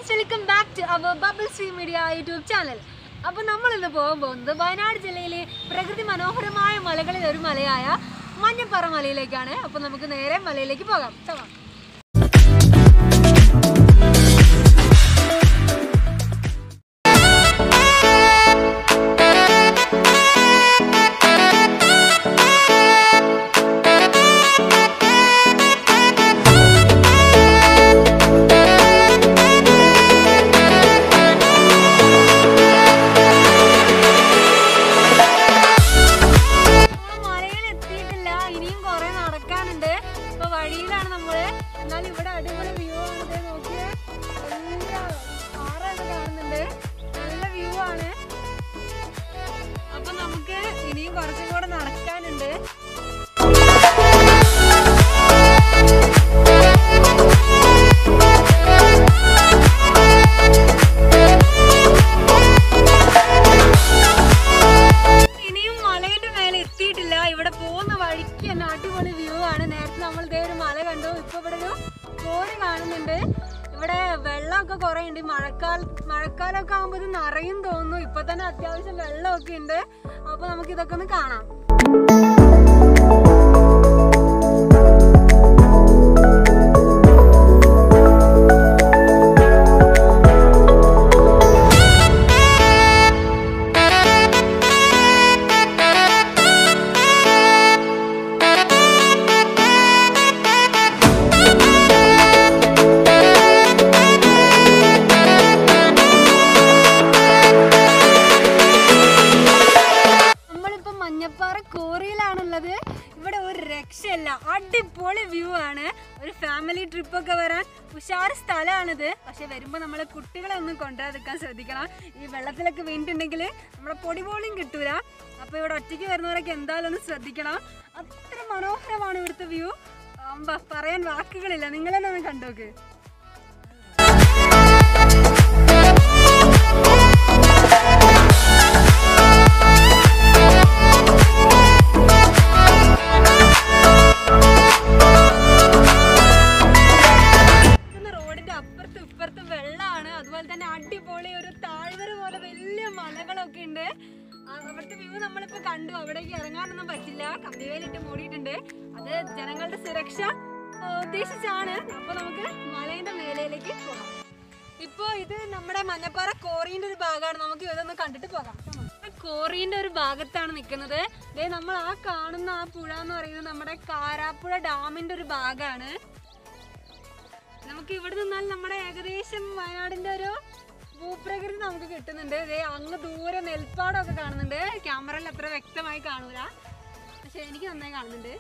guys welcome back to our bubble Sree media YouTube channel അപ്പോൾ നമ്മൾ ഇന്ന് പോകാൻ പോകുന്നത് വയനാട് ജില്ലയിലെ പ്രകൃതി മനോഹരമായ മലകളിൽ ഒരു മലയായ മഞ്ഞപ്പാറ മലയിലേക്കാണ് അപ്പോൾ നമുക്ക് നേരെ മലയിലേക്ക് പോകാം ചവാ നമ്മള് മലയിൽ എത്തിയിട്ടില്ല ഇനിയും കുറെ നടക്കാനുണ്ട് ഇപ്പൊ വഴിയിലാണ് നമ്മള് എന്നാൽ ഇവിടെ അടിപൊളി വ്യൂ ആണ് ദേ നോക്കിയേ വലിയ പാറയൊക്കെ കാണുന്നുണ്ട് നല്ല വ്യൂ ആണ് അപ്പൊ നമുക്ക് ഇനിയും കുറച്ചും കൂടെ നടക്കാനുണ്ട് ഇനിയും മലയുടെ മേലെ എത്തിയിട്ടില്ല ഇവിടെ പോകുന്ന വഴിക്ക് തന്നെ അടിപൊളി വ്യൂ ആണ് നേരത്തെ നമ്മൾ ഇതേ ഒരു മല കണ്ടു ഇപ്പൊ ഇവിടെ ഒരു കോരി കാണുന്നുണ്ട് ഇവിടെ വെള്ളമൊക്കെ കുറെ ഉണ്ട് ഈ മഴക്കാല മഴക്കാലമൊക്കെ ആകുമ്പോൾ ഇത് നിറയും തോന്നുന്നു ഇപ്പൊ തന്നെ അത്യാവശ്യം വെള്ളമൊക്കെ ഉണ്ട് അപ്പൊ നമുക്ക് ഇതൊക്കെ ഒന്ന് കാണാം നമ്മളിപ്പോ മഞ്ഞപ്പാറ കോറിയിലാണുള്ളത് ഇവിടെ ഒരു രക്ഷയില്ല അടിപൊളി വ്യൂ ആണ് ഒരു ഫാമിലി ട്രിപ്പ് ഒക്കെ വരാൻ ഉഷാർ സ്ഥലമാണിത് പക്ഷെ വരുമ്പോൾ നമ്മളെ കുട്ടികളെ ഒന്നും കൊണ്ടുവരാതിരിക്കാൻ ശ്രദ്ധിക്കണം ഈ വെള്ളത്തിലൊക്കെ വീണിട്ടുണ്ടെങ്കിൽ നമ്മുടെ പൊടി പോലും കിട്ടൂല അപ്പോൾ ഇവിടെ ഒറ്റയ്ക്ക് വരുന്നവരൊക്കെ എന്തായാലും ഒന്ന് ശ്രദ്ധിക്കണം അത്ര മനോഹരമാണ് ഇവിടുത്തെ വ്യൂ പറയാൻ വാക്കുകളില്ല നിങ്ങളെന്നെ ഒന്ന് കണ്ടോക്ക് നിൽക്കുന്ന റോഡിന്റെ അപ്പുറത്തും ഇപ്പുറത്തും വെള്ളമാണ് അതുപോലെ തന്നെ അടിപൊളി ഒരു താഴ്വര പോലെ വലിയ മലകളൊക്കെ ഉണ്ട് ആ, അവിടുത്തെ വ്യൂ നമ്മളിപ്പോ കണ്ടു അവിടേക്ക് ഇറങ്ങാനൊന്നും പറ്റില്ല കമ്പിവേലിട്ട് മൂടിയിട്ടുണ്ട് അത് ജനങ്ങളുടെ സുരക്ഷ ആ, ഉദ്ദേശിച്ചാണ് അപ്പൊ നമുക്ക് മലയുടെ മേലയിലേക്ക് പോകാം ഇപ്പൊ ഇത് നമ്മുടെ മഞ്ഞപ്പാറ കോറിന്റെ ഒരു ഭാഗമാണ് നമുക്ക് ഇതൊന്ന് കണ്ടിട്ട് പോകാം കോറിന്റെ ഒരു ഭാഗത്താണ് നിൽക്കുന്നത് ദേ നമ്മൾ ആ കാണുന്ന ആ പുഴ എന്ന് പറയുന്നത് നമ്മുടെ കാരാപ്പുഴ ഡാമിന്റെ ഒരു ഭാഗമാണ് നമുക്ക് ഇവിടെ നിന്നാൽ നമ്മുടെ ഏകദേശം വയനാടിന്റെ ഒരു ഭൂപ്രകൃതി നമുക്ക് കിട്ടുന്നുണ്ട് ദേ അങ്ങ് ദൂരെ നെൽപ്പാടമൊക്കെ കാണുന്നുണ്ട് ക്യാമറയിൽ അത്ര വ്യക്തമായി കാണൂല പക്ഷെ എനിക്ക് നന്നായി കാണുന്നുണ്ട്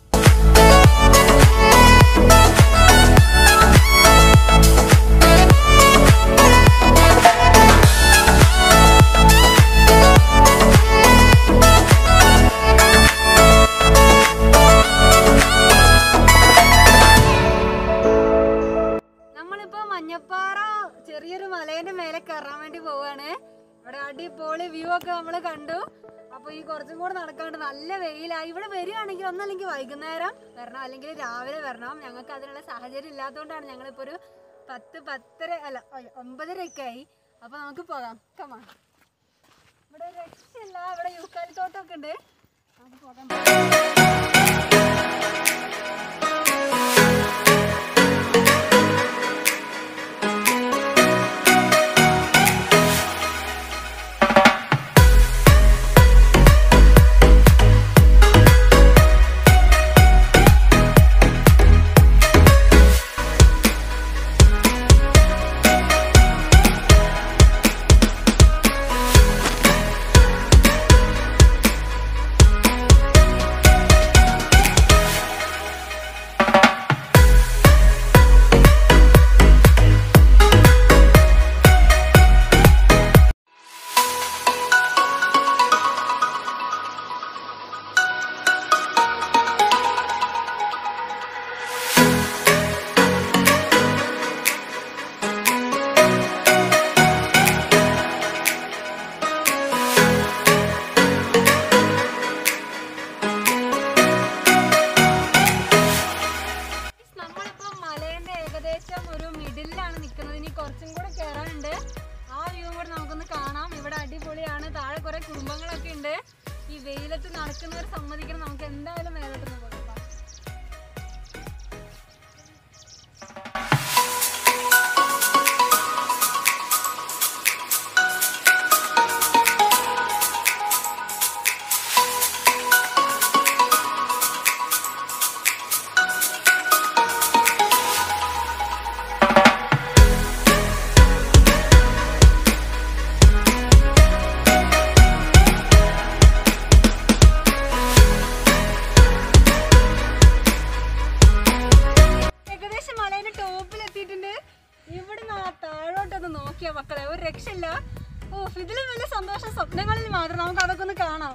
നമ്മളിപ്പോ മഞ്ഞപ്പാറ ചെറിയൊരു മലേന്റെ മേലെ കയറാൻ വേണ്ടി പോവാണ് ഇവിടെ അടിപൊളി വ്യൂ ഒക്കെ നമ്മൾ കണ്ടു അപ്പൊ ഈ കുറച്ചും കൂടെ നടക്കാണ്ട് നല്ല വെയിലായി ഇവിടെ വരികയാണെങ്കിൽ ഒന്നല്ലെങ്കിൽ വൈകുന്നേരം വരണം അല്ലെങ്കിൽ രാവിലെ വരണം ഞങ്ങൾക്ക് അതിനുള്ള സാഹചര്യം ഇല്ലാത്തതുകൊണ്ടാണ് ഞങ്ങളിപ്പോ ഒരു പത്ത് പത്തര അല്ല ഒ- ഒമ്പതര ഒക്കെ ആയി അപ്പൊ നമുക്ക് പോകാം കമാ ഇവിടെ രക്ഷയില്ല ഇവിടെ യൂക്കാലിത്തോട്ടമൊക്കെ ഉണ്ട് നമുക്ക് പോകാം കുറെ കുടുംബങ്ങളൊക്കെ ഉണ്ട് ഈ വെയിലത്ത് നടക്കുന്നവർ സമ്മതിക്കണം നമുക്ക് എന്തായാലും മേലോട്ടൊന്ന് പോകാം ഏകദേശം മലേന്റെ ടോപ്പിൽ എത്തിയിട്ടുണ്ട് ഇവിടുന്ന് ആ താഴോട്ടൊന്ന് നോക്കിയ മക്കളെ ഒരു രക്ഷയില്ല ഓ ഇതിലും വലിയ സന്തോഷം സ്വപ്നങ്ങളിൽ മാത്രം നമുക്ക് അതൊക്കെ ഒന്ന് കാണാം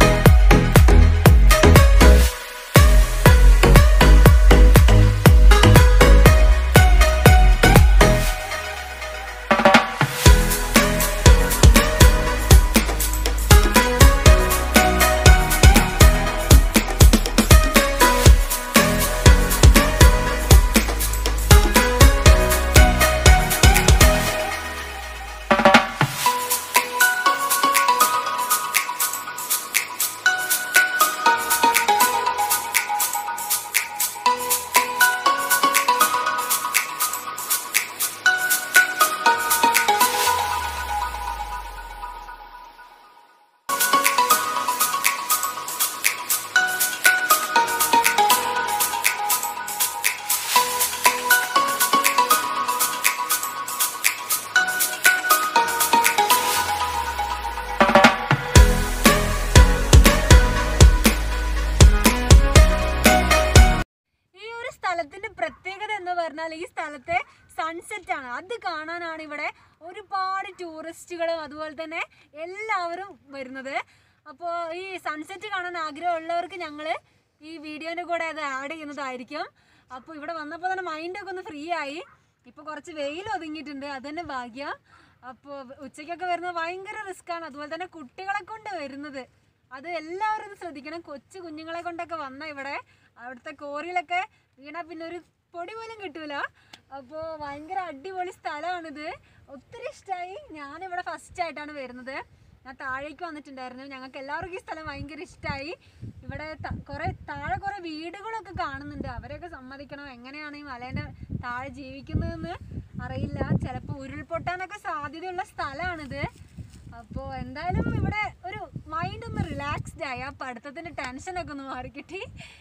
ഈ ഒരു സ്ഥലത്തിന്റെ പ്രത്യേകത എന്ന് പറഞ്ഞാൽ ഈ സ്ഥലത്തെ സൺസെറ്റ് ആണ് അത് കാണാനാണ് ഇവിടെ ഒരുപാട് ടൂറിസ്റ്റുകളും അതുപോലെ തന്നെ എല്ലാവരും വരുന്നത് അപ്പോൾ ഈ സൺസെറ്റ് കാണാൻ ആഗ്രഹമുള്ളവർക്ക് ഞങ്ങൾ ഈ വീഡിയോൻ്റെ കൂടെ അത് ആഡ് ചെയ്യുന്നതായിരിക്കും അപ്പോൾ ഇവിടെ വന്നപ്പോൾ തന്നെ മൈൻഡൊക്കെ ഒന്ന് ഫ്രീ ആയി ഇപ്പോൾ കുറച്ച് വെയിൽ ഒതുങ്ങിയിട്ടുണ്ട് അത് തന്നെ ഭാഗ്യം അപ്പോൾ ഉച്ചയ്ക്കൊക്കെ വരുന്നത് ഭയങ്കര റിസ്ക്കാണ് അതുപോലെ തന്നെ കുട്ടികളെ കൊണ്ട് വരുന്നത് അത് എല്ലാവരും ഒന്ന് ശ്രദ്ധിക്കണം കൊച്ചു കുഞ്ഞുങ്ങളെ കൊണ്ടൊക്കെ വന്ന ഇവിടെ അവിടുത്തെ കോറിയിലൊക്കെ വീണാ പിന്നെ ഒരു പൊടി പോലും കിട്ടൂല അപ്പോൾ ഭയങ്കര അടിപൊളി സ്ഥലമാണിത് ഒത്തിരി ഇഷ്ടമായി ഞാനിവിടെ ഫസ്റ്റ് ആയിട്ടാണ് വരുന്നത് ഞാൻ താഴേക്ക് വന്നിട്ടുണ്ടായിരുന്നു ഞങ്ങൾക്ക് എല്ലാവർക്കും ഈ സ്ഥലം ഭയങ്കര ഇഷ്ടമായി ഇവിടെ ത- കുറേ താഴെ കുറേ വീടുകളൊക്കെ കാണുന്നുണ്ട് അവരെയൊക്കെ സമ്മതിക്കണം എങ്ങനെയാണ് ഈ മലേൻ്റെ താഴെ ജീവിക്കുന്നതെന്ന് അറിയില്ല ചിലപ്പോൾ ഉരുൾപൊട്ടാനൊക്കെ സാധ്യതയുള്ള സ്ഥലമാണിത് അപ്പോൾ എന്തായാലും ഇവിടെ ഒരു മൈൻഡ് ഒന്ന് റിലാക്സ്ഡ് ആയി ആ പഠിത്തത്തിന്റെ ടെൻഷനൊക്കെ ഒന്ന് മാറിക്കിട്ടി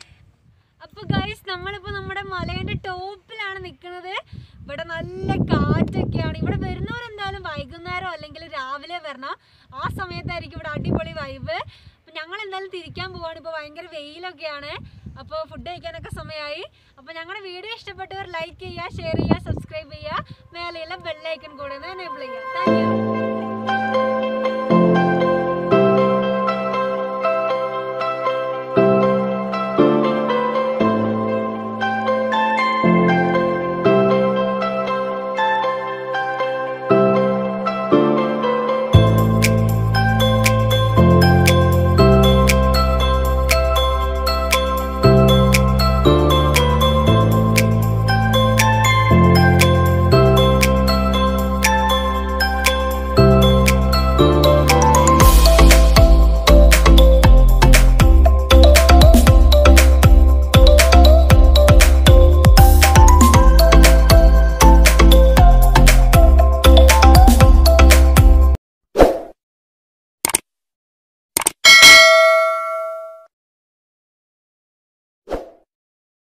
അപ്പൊ ഗൈസ് നമ്മളിപ്പോ നമ്മുടെ മലേന്റെ ടോപ്പിലാണ് നിൽക്കുന്നത് ഇവിടെ നല്ല കാറ്റൊക്കെയാണ് ഇവിടെ വരുന്നവരെന്തായാലും വൈകുന്നേരം അല്ലെങ്കിൽ രാവിലെ വരണം ആ സമയത്തായിരിക്കും ഇവിടെ അടിപൊളി വൈബ് അപ്പൊ ഞങ്ങൾ എന്തായാലും തിരിക്കാൻ പോവാണ് ഇപ്പൊ ഭയങ്കര വെയിലൊക്കെയാണ് അപ്പോൾ ഫുഡ് കഴിക്കാനൊക്കെ സമയമായി അപ്പോൾ ഞങ്ങളുടെ വീഡിയോ ഇഷ്ടപ്പെട്ടവർ ലൈക്ക് ചെയ്യുക ഷെയർ ചെയ്യുക സബ്സ്ക്രൈബ് ചെയ്യുക മേലെയുള്ള ബെല്ലൈക്കൺ കൂടെ ഒന്ന് എനേബിൾ ചെയ്യുക താങ്ക് യു